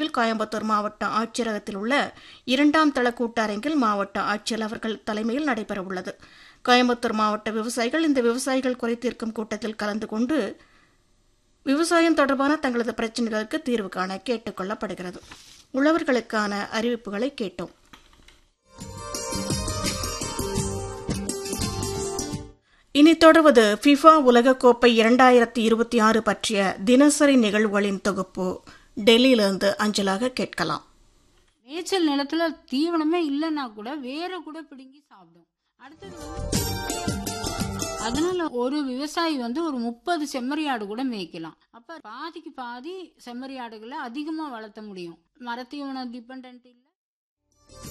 நிகழ்வில் கோயம்புத்தூர் மாவட்ட ஆட்சியரகத்தில் உள்ள இரண்டாம் தள கூட்டரங்கில் மாவட்ட ஆட்சியர் அவர்கள் தலைமையில் நடைபெறவுள்ளது கோயம்புத்தூர் மாவட்ட விவசாயிகள் இந்த விவசாயிகள் குறை தீர்க்கும் கூட்டத்தில் கலந்து கொண்டு விவசாயம் தொடர்பான தங்களது பிரச்சனைகளுக்கு தீர்வு காண கேட்டுக் கொள்ளப்படுகிறது உழவர்களுக்கான அறிவிப்புகளை கேட்டோம் இனி தொடர்வது ஃபிஃபா உலகக்கோப்பை இரண்டாயிரத்தி இருபத்தி ஆறு பற்றிய தினசரி நிகழ்வுகளின் தொகுப்பு டெல்லியிலிருந்து அஞ்சலாக கேட்கலாம் மேய்ச்சல் நிலத்துல தீவனமே இல்லைன்னா கூட வேற கூட பிடுங்கி சாப்பிடும் அடுத்தது வந்து அதனால ஒரு விவசாயி வந்து ஒரு முப்பது செம்மறியாடு கூட மேய்க்கலாம் அப்ப பாதிக்கு பாதி செம்மறியாடுகளை அதிகமா வளர்த்த முடியும் மரத்தீவனம் டிபெண்ட்